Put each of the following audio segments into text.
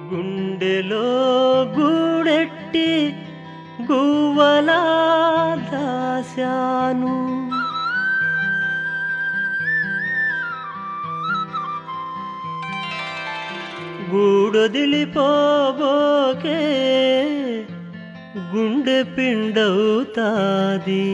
గుండెలో గూడెట్టి గువ్వలా దాశాను గూడొదిలిపోబోకే గుండె పిండవుతాది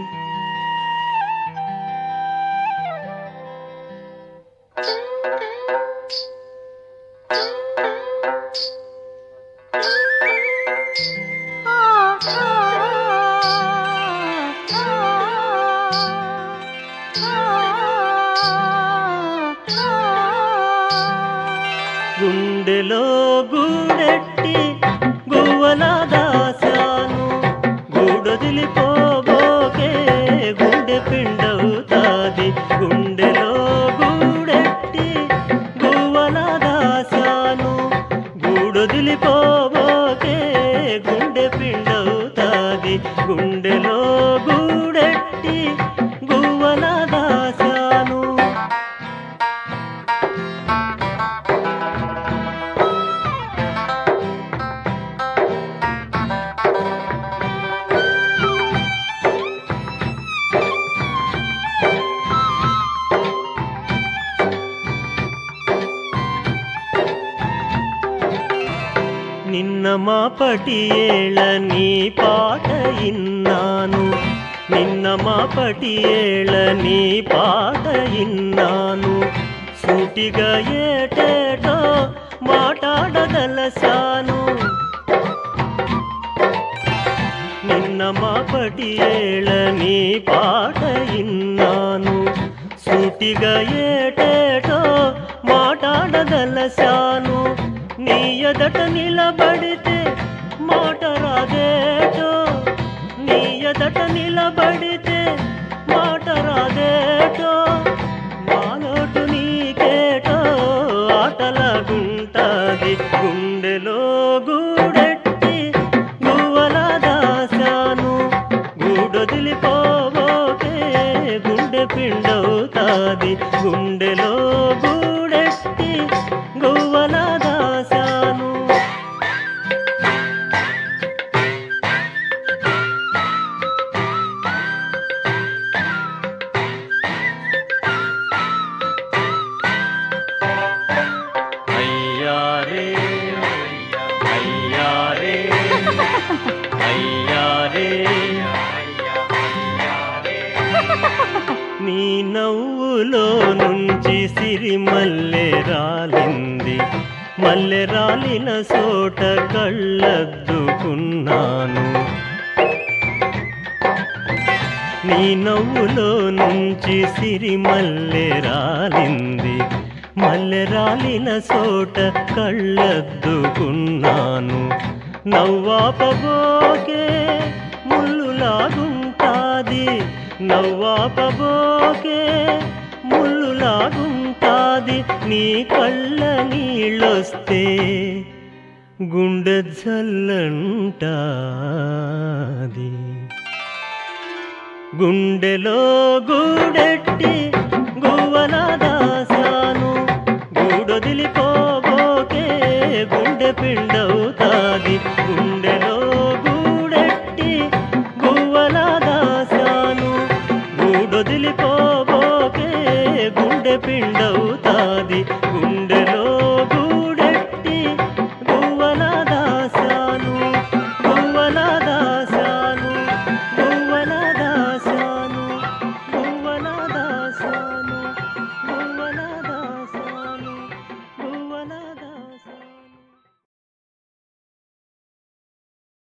గుండెలో గూడెట్టి గువ్వల దాశాను గూడొదిలిపోబోకే గుండె పిండవుతాది గుండెలో గూడెట్టి గువ్వల దాశాను గూడొదిలిపోబోకే గుండె పిండవుతాది గుండెలో గూడెట్టి గువ్వల దాశాను నిన్న మా పటియేళ నీ పాట ఇన్నాను నిన్న మా పటియేళ నీ పాట ఇన్నాను సూటిగా ఏటేటో మాట్లాడదలసాను నిన్న మా పటియేళ నీ పాట ఇన్నాను సూటిగా ఏటేటో మాట్లాడదలసాను నీ ఎదట నిలబడితే మాట రాదేటో నీ ఎదట నిలబడితే మాట రాదేటో మాలోటు నీకేటో ఆటలాగుంటాది గుండెలో గూడెట్టి గువ్వల దాశాను గూడొదిలిపోబోకే గుండె పిండవుతాది గుండెలో గూడెట్టి గువ్వల దాశాను అయ్యారే అయ్యారే అయ్యారే నీ నవ్వులో నుంచి సిరిమల్లె రాలింది మల్లె రాలిన చోట కళ్ళద్దుకున్నాను నీ నవ్వులో నుంచి సిరిమల్లె రాలింది మల్లె రాలిన చోట కళ్ళద్దుకున్నాను నవ్వాపబోకే ముళ్ళులాగుంటాది నవ్వాపబోకే ముళ్ళులాగుంటాది నీ కళ్ళ నీళ్ళొస్తే గుండె జల్లంటాది గుండెలో గూడెట్టి గువ్వల దాశాను గూడొదిలిపోబోకే గుండె పిండవుతాది గుండెలో గూడెట్టి గువ్వల దాశాను గూడొదిలిపోబోకే గుండె పిండవుతాది గుండె